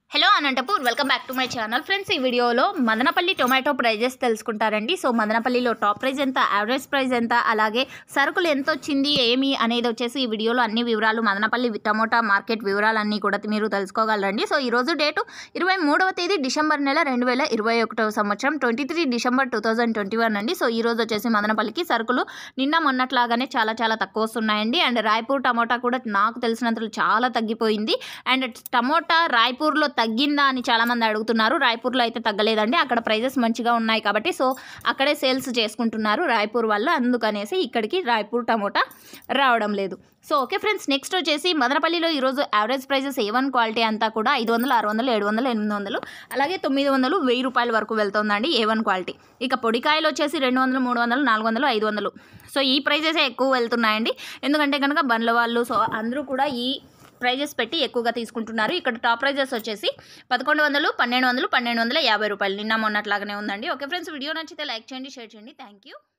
hello Anantapur welcome back to my channel friends ఈ వీడియోలో Madanapalle tomato prices తెలుసుకుంటారండి సో మదనపల్లిలో టాప్ ప్రైస్ ఎంత యావరేజ్ ప్రైస్ ఎంత అలాగే సరుకులు ఎంత వచ్చింది ఏమి అనేది వచ్చేసి ఈ వీడియోలో అన్ని వివరాలు మదనపల్లి టమోటా మార్కెట్ వివరాలన్నీ కూడా మీరు తెలుసుకోగలరండి సో ఈ రోజు డేటు ఇరవై మూడవ తేదీ డిసెంబర్ నెల రెండు వేల ఇరవై ఒకటవ సంవత్సరం twenty three December two thousand twenty one అండి సో ఈ రోజు వచ్చేసి మదనపల్లికి సరుకులు నిన్న మొన్నట్లాగానే చాలా చాలా తక్కువ వస్తున్నాయండి అండ్ రాయపూర్ టమోటా కూడా నాకు తెలిసినంతలో చాలా తగ్గిపోయింది అండ్ టమోటా రాయపూర్లో తగ్గిందా అని చాలామంది అడుగుతున్నారు రాయపూర్లో అయితే తగ్గలేదండి అక్కడ ప్రైజెస్ మంచిగా ఉన్నాయి కాబట్టి సో అక్కడే సేల్స్ చేసుకుంటున్నారు రాయపూర్ వాళ్ళు అందుకనేసి ఇక్కడికి రాయపూర్ టమోటా రావడం లేదు సో ఓకే ఫ్రెండ్స్ నెక్స్ట్ వచ్చేసి మదనపల్లిలో ఈరోజు average prices A one quality అంతా కూడా ఐదు వందలు ఆరు వందలు ఏడు వందలు ఎనిమిది వందలు అలాగే తొమ్మిది వందలు వెయ్యి రూపాయల వరకు వెళ్తుందండి ఏ వన్ క్వాలిటీ ఇక పొడికాయలు వచ్చేసి రెండు వందలు మూడు వందలు నాలుగు వందలు ఐదు వందలు సో ఈ ప్రైజెసే ఎక్కువ వెళ్తున్నాయండి ఎందుకంటే కనుక బండ్ల వాళ్ళు సో అందరూ కూడా ఈ ప్రైజెస్ పెట్టి ఎక్కువగా తీసుకుంటున్నారు ఇక్కడ టాప్ ప్రైజెస్ వచ్చేసి పదకొండు వందలు పన్నెండు వందలు పన్నెండు వందల యాభై రూపాయలు నిన్న మొన్నట్లాగానే ఉందండి ఓకే ఫ్రెండ్స్ వీడియో నచ్చితే లైక్ చేయండి షేర్ చేయండి థ్యాంక్ యూ